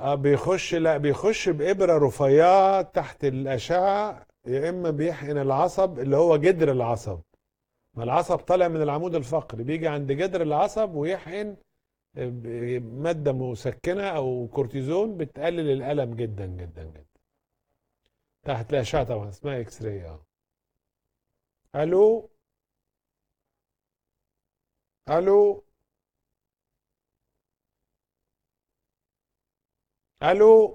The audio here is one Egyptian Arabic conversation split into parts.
آه بيخش لا بيخش بإبرة رفيعة تحت الأشعة يا إما بيحقن العصب اللي هو جدر العصب ما العصب طالع من العمود الفقري بيجي عند جدر العصب ويحقن ب- مادة مسكنة أو كورتيزون بتقلل الألم جدا جدا جدا تحت الأشعة طبعا اسمها إكس راي اه ألو ألو ألو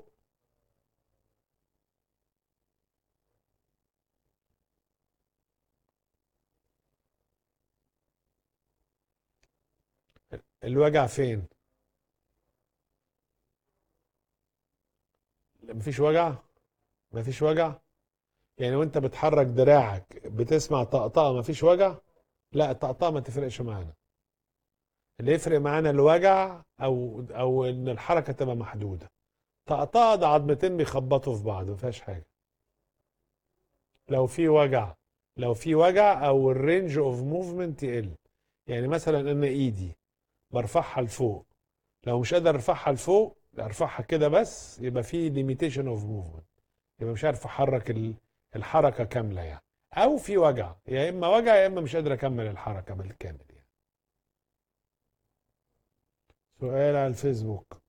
الوجع فين؟ مفيش وجع؟ مفيش وجع؟ يعني وانت بتحرك دراعك بتسمع طقطقة مفيش وجع؟ لا الطقطقة ما تفرقش معانا اللي يفرق معانا الوجع او او ان الحركة تبقى محدودة طقطقة ده عظمتين بيخبطوا في بعض ما فيهاش حاجة لو في وجع لو في وجع او الرينج اوف موفمنت يقل يعني مثلا انا ايدي برفعها لفوق لو مش قادر ارفعها لفوق ارفعها كده بس يبقى في ليميتيشن اوف موفمنت يبقى مش عارف احرك ال- الحركه كامله يعني او في وجع يا اما وجع يا اما مش قادر اكمل الحركه بالكامل يعني سؤال على الفيسبوك